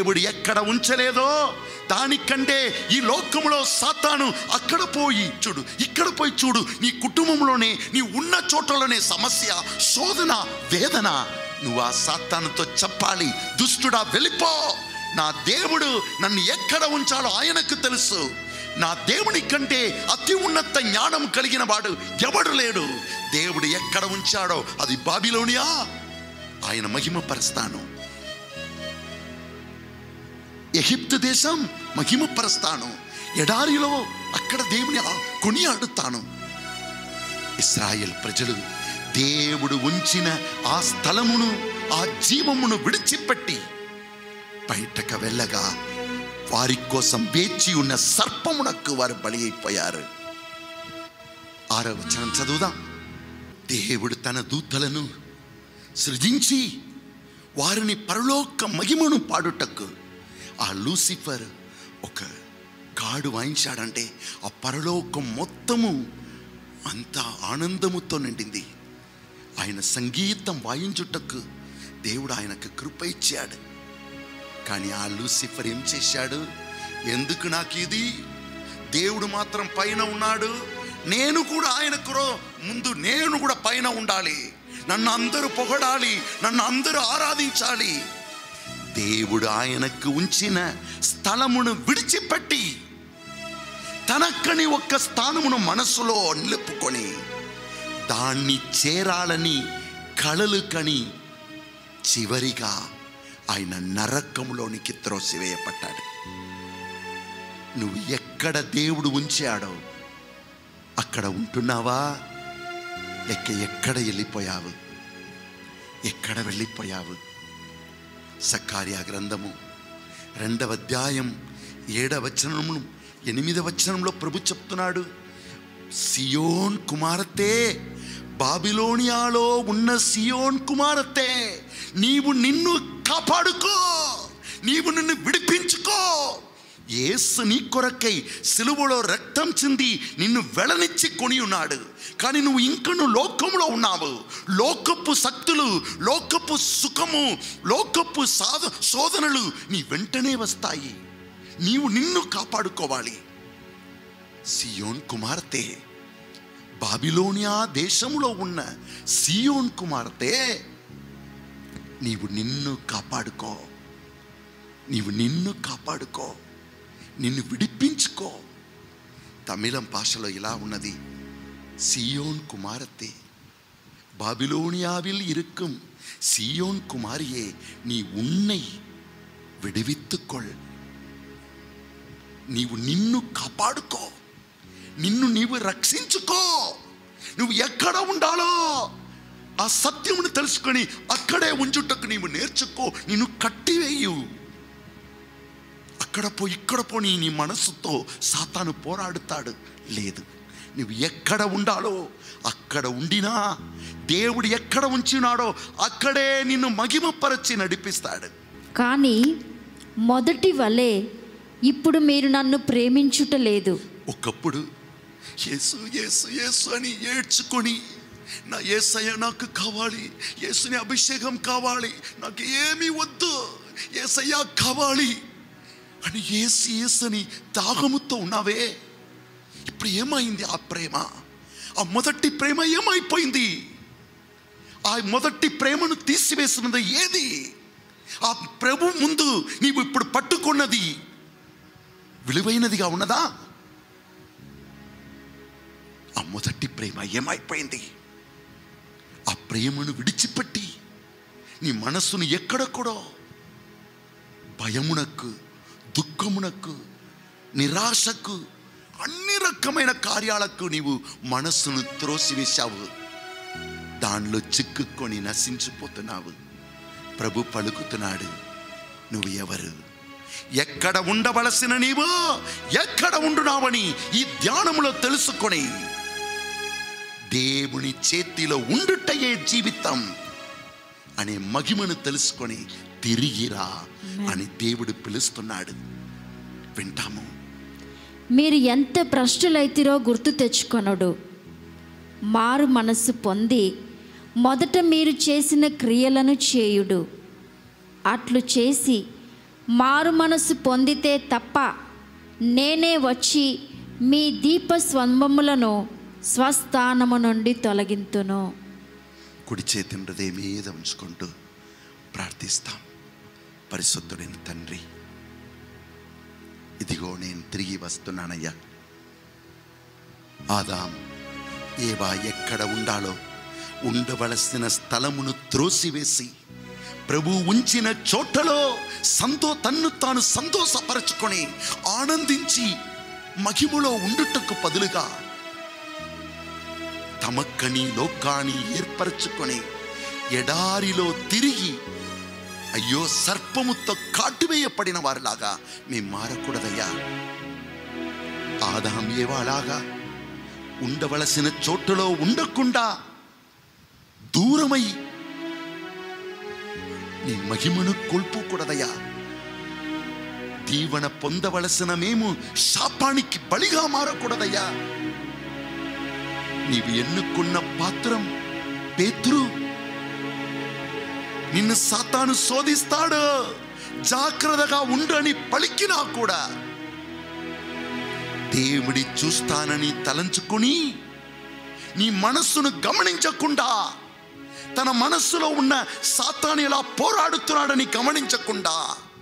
దేవుడు ఎక్కడ ఉంచలేదో దానికంటే ఈ లోకములో సాతాను అక్కడ పోయి చూడు ఇక్కడ పోయి చూడు నీ కుటుంబంలోనే నీ ఉన్న చోటలోనే సమస్య శోధన వేదన నువ్వు ఆ సాతానుతో చెప్పాలి దుష్టుడా వెళ్ళిపో నా దేవుడు నన్ను ఎక్కడ ఉంచాలో ఆయనకు తెలుసు నా దేవుని కంటే అతి ఉన్నత జ్ఞానం కలిగిన వాడు ఎవడు లేడు దేవుడు ఎక్కడ ఉంచాడో అది బాబిలోనియా ఆయన మహిమపరుస్తాను ఎగిప్తు దేశం మహిమపరుస్తాను ఎడారిలో అక్కడ దేవుని ఆ- కొనియాడుతాను ఇస్రాయేల్ ప్రజలు దేవుడు ఉంచిన ఆ స్థలమును ఆ జీవమును విడిచిపెట్టి బయటకు వెళ్ళగా వారి కోసం వేచి ఉన్న సర్పమునకు వారు బలి అయిపోయారు ఆరో వచనం చదువుదాం దేవుడు తన దూతలను సృజించి వారిని పరలోక మహిమను పాడుటకు ఆ లూసిఫర్ ఒక కాడు వాయించాడంటే ఆ పరలోకం మొత్తము అంతా ఆనందముతో నిండింది ఆయన సంగీతం వాయించుటకు దేవుడు ఆయనకు కృప ఇచ్చాడు కానీ ఆ లూసిఫర్ ఏం చేశాడు ఎందుకు నాకు ఇది దేవుడు మాత్రం పైన ఉన్నాడు నేను కూడా ఆయనకు రో- ముందు నేను కూడా పైన ఉండాలి నన్ను అందరూ పొగడాలి నన్ను అందరూ ఆరాధించాలి దేవుడు ఆయనకు ఉంచిన స్థలమును విడిచిపెట్టి తనక్కని ఒక్క స్థానమును మనసులో నిలుపుకొని దాన్ని చేరాలని కలలు కని చివరిగా ఆయన నరకంలోనికి త్రోసివేయబడ్డాడు నువ్వు ఎక్కడ దేవుడు ఉంచాడో అక్కడ ఉంటున్నావా లేక ఎక్కడ వెళ్ళిపోయావు ఎక్కడ వెళ్ళిపోయావు సకార్య గ్రంథము రెండవ అధ్యాయం ఏడవ వచనము ఎనిమిదవ వచనంలో ప్రభు చెప్తున్నాడు సియోన్ కుమారతే బాబిలోనియాలో ఉన్న సియోన్ కుమారతే నీవు నిన్ను కాపాడుకో నీవు నిన్ను విడిపించుకో యేసు నీ కొరకై సిలువలో రక్తం చింది నిన్ను వెళనిచ్చి కొని ఉన్నాడు కానీ నువ్వు ఇంకను లోకంలో ఉన్నావు లోకపు శక్తులు లోకపు సుఖము లోకపు సాధ శోధనలు నీ వెంటనే వస్తాయి నీవు నిన్ను కాపాడుకోవాలి సియోన్ కుమార్తె బాబిలోనియా దేశంలో ఉన్న సియోన్ కుమార్తె నీవు నిన్ను కాపాడుకో నీవు నిన్ను కాపాడుకో నిన్ను విడిపించుకో తమిళం భాషలో ఇలా ఉన్నది సియోన్ కుమారతే பாபிலோனியாவில் இருக்கும் சியோன் குமாரியே நீ உன்னை విడివిత్తుకొల్ నీవు నిన్ను కాపాడుకో నిన్ను నీవు రక్షించుకో నువ్వు ఎక్కడ ఉండాలో ఆ సత్యమును తెలుసుకొని అక్కడే ఉంచుటకు నీవు నేర్చుకో నిన్ను కట్టివేయు అక్కడ పో ఇక్కడ పో నీ నీ మనస్సుతో సాతాను పోరాడుతాడు లేదు నువ్వు ఎక్కడ ఉండాలో అక్కడ ఉండినా దేవుడు ఎక్కడ ఉంచినాడో అక్కడే నిన్ను మగిమపరచి నడిపిస్తాడు కానీ మొదటి వలె ఇప్పుడు మీరు నన్ను ప్రేమించుట లేదు ఒకప్పుడు యేసు యేసు యేసు అని ఏడ్చుకొని నా ఏసయ్య నాకు కావాలి యేసుని అభిషేకం కావాలి నాకు ఏమీ వద్దు ఏసయ్య కావాలి అని ఏసు యేసు అని దాహముతో ఉన్నావే ఇప్పుడు ఏమైంది ఆ ప్రేమ ఆ మొదటి ప్రేమ ఏమైపోయింది ఆ మొదటి ప్రేమను తీసివేసినది ఏది ఆ ప్రభు ముందు నీవు ఇప్పుడు పట్టుకున్నది విలువైనదిగా ఉన్నదా ఆ మొదటి ప్రేమ ఏమైపోయింది ఆ ప్రేమను విడిచిపెట్టి నీ మనస్సును ఎక్కడెక్కడో భయమునకు దుఃఖమునకు నిరాశకు అన్ని రకమైన కార్యాలకు నీవు మనస్సును త్రోసివేశావు దానిలో చిక్కుకొని నశించిపోతున్నావు ప్రభు పలుకుతున్నాడు నువ్వు ఎవరు ఎక్కడ ఉండవలసిన నీవు ఎక్కడ ఉండున్నావని ఈ ధ్యానములో తెలుసుకొని దేవుని చేతిలో ఉండుటయే జీవితం అనే మహిమను తెలుసుకొని తిరిగిరా అని దేవుడు పిలుస్తున్నాడు వింటాము మీరు ఎంత భ్రష్టులైతిరో గుర్తు తెచ్చుకొనడు మారు మనస్సు పొంది మొదట మీరు చేసిన క్రియలను చేయుడు అట్లు చేసి మారు మనసు పొందితే తప్ప నేనే వచ్చి మీ దీప స్వంభములను స్వస్థానము నుండి తొలగింతును కుడి చేతిని హృదయం మీద ఉంచుకుంటూ ప్రార్థిస్తాం పరిశుద్ధుడైన తండ్రి ఇదిగో నేను తిరిగి వస్తున్నానయ్యా ఆదాం ఏవా ఎక్కడ ఉండాలో ఉండవలసిన స్థలమును త్రోసివేసి ప్రభు ఉంచిన చోటలో సంతో తన్ను తాను సంతోషపరచుకొని ఆనందించి మహిమలో ఉండుటకు బదులుగా తమక్కని లోకాన్ని ఏర్పరచుకొని ఎడారిలో తిరిగి అయ్యో సర్పముతో కాటువేయపడిన వారిలాగా మేము మారకూడదయ్యా ఆదాం ఏవాలాగా ఉండవలసిన చోటులో ఉండకుండా దూరమై నీ మహిమను కోల్పోకూడదయ్యా దీవెన పొందవలసిన మేము శాపానికి బలిగా మారకూడదయ్యా నీవు ఎన్నుకున్న పాత్రం పేతురు నిన్ను సాతాను శోధిస్తాడు జాగ్రత్తగా ఉండని పలికినా కూడా దేవుడి చూస్తానని తలంచుకుని నీ మనస్సును గమనించకుండా తన మనస్సులో ఉన్న సాతాను ఎలా పోరాడుతున్నాడని గమనించకుండా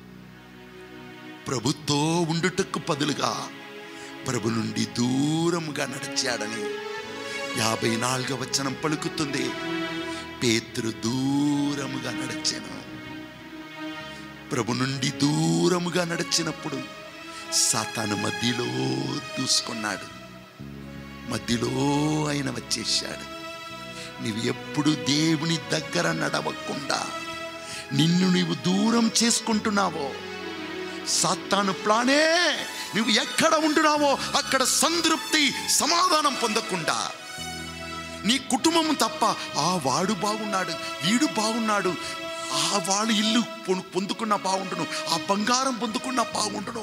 ప్రభుతో ఉండుటకు బదులుగా ప్రభు నుండి దూరముగా నడిచాడని యాభై నాలుగవ వచనం పలుకుతుంది పేతురు దూరముగా నడిచాను ప్రభు నుండి దూరముగా నడిచినప్పుడు సాతాను మధ్యలో దూసుకున్నాడు మధ్యలో ఆయన వచ్చేసాడు నీవు ఎప్పుడు దేవుని దగ్గర నడవకుండా నిన్ను నీవు దూరం చేసుకుంటున్నావో సాతాను ప్లానే నువ్వు ఎక్కడ ఉంటున్నావో అక్కడ సంతృప్తి సమాధానం పొందకుండా నీ కుటుంబం తప్ప ఆ వాడు బాగున్నాడు వీడు బాగున్నాడు ఆ వాడు ఇల్లు పొం- పొందుకున్న బాగుండును ఆ బంగారం పొందుకున్న బాగుండును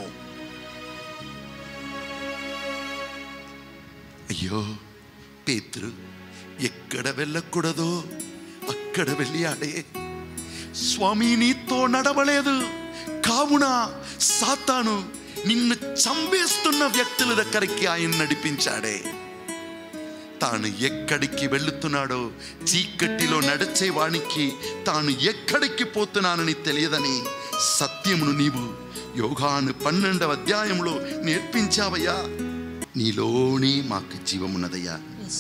అయ్యో పేతురు ఎక్కడ వెళ్ళకూడదో అక్కడ వెళ్ళాడే స్వామి నీతో నడవలేదు కావున సాతాను నిన్ను చంపేస్తున్న వ్యక్తుల దగ్గరికి ఆయన నడిపించాడే తాను ఎక్కడికి వెళుతున్నాడో చీకటిలో నడిచే వానికి తాను ఎక్కడికి పోతున్నానని తెలియదని సత్యమును నీవు యోగాను పన్నెండవ అధ్యాయంలో నేర్పించావయ్యా నీలోనే మాకు జీవమున్నదయ్యా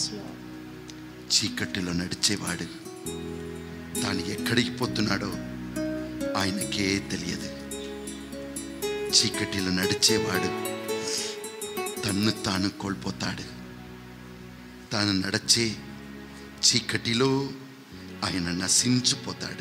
చీకటిలో నడిచేవాడు తాను ఎక్కడికి పోతున్నాడో ఆయనకే తెలియదు చీకటిలో నడిచేవాడు తన్ను తాను కోల్పోతాడు తాను నడచే చీకటిలో ఆయన నశించిపోతాడు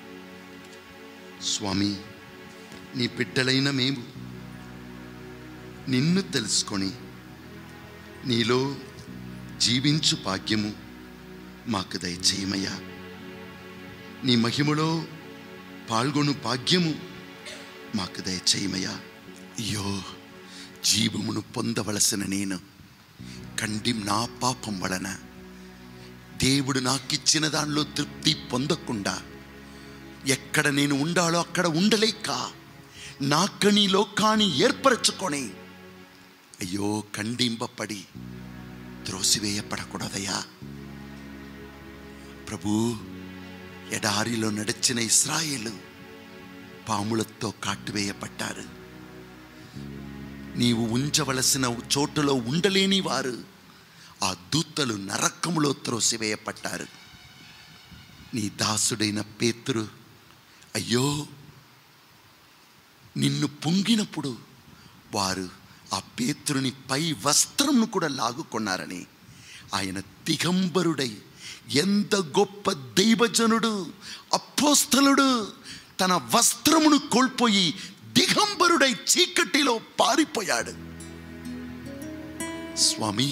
స్వామి నీ బిడ్డలైన మేము నిన్ను తెలుసుకొని నీలో జీవించు భాగ్యము మాకు దయచేయమయ్యా నీ మహిమలో పాల్గొను భాగ్యము మాకు దయచేయమయ్యా అయ్యో జీవమును పొందవలసిన నేను కండి నా పాపం వలన దేవుడు నాకిచ్చిన దానిలో తృప్తి పొందకుండా ఎక్కడ నేను ఉండాలో అక్కడ ఉండలేక నాకని లోకాన్ని ఏర్పరచుకొని అయ్యో ఖండింపబడి త్రోసివేయపడకూడదయ్యా ప్రభు ఎడారిలో నడిచిన ఇస్రాయేలు పాములతో కాటువేయపడ్డారు నీవు ఉంచవలసిన చోటులో ఉండలేని వారు ఆ దూతలు నరకములో త్రోసివేయపడ్డారు నీ దాసుడైన పేతురు అయ్యో నిన్ను పొంగినప్పుడు వారు ఆ పేతురుని పై వస్త్రంను కూడా లాగుకున్నారని ఆయన దిగంబరుడై ఎంత గొప్ప దైవజనుడు అపోస్తలుడు తన వస్త్రమును కోల్పోయి దిగంబరుడై చీకటిలో పారిపోయాడు స్వామి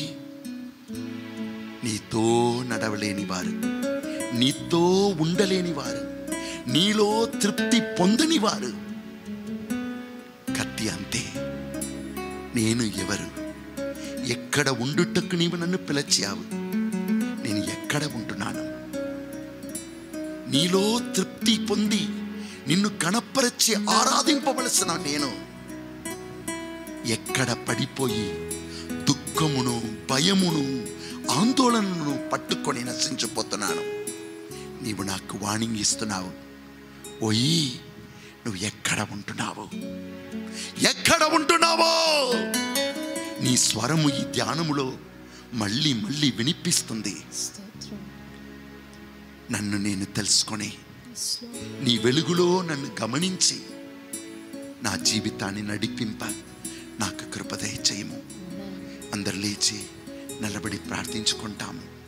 నీతో నడవలేని వారు నీతో ఉండలేని వారు నీలో తృప్తి పొందని వారు కత్తి అంతే నేను ఎవరు ఎక్కడ ఉండుటకు నీవు నన్ను పిలిచావు నేను ఎక్కడ ఉంటున్నాను నీలో తృప్తి పొంది నిన్ను కనపరిచి ఆరాధింపవలసిన నేను ఎక్కడ పడిపోయి దుఃఖమును భయమును ఆందోళనను పట్టుకొని నశించిపోతున్నాను నీవు నాకు వాణింగ్ ఇస్తున్నావు ఓయి నువ్వు ఎక్కడ ఉంటున్నావు ఎక్కడ ఉంటున్నావో నీ స్వరము ఈ ధ్యానములో మళ్ళీ మళ్ళీ వినిపిస్తుంది స్తోత్రం నన్ను నేను తెలుసుకొని నీ వెలుగులో నన్ను గమనించి నా జీవితాన్ని నడిపింప నాకు కృపదయ చేయము అందరు లేచి నిలబడి ప్రార్థించుకుంటాము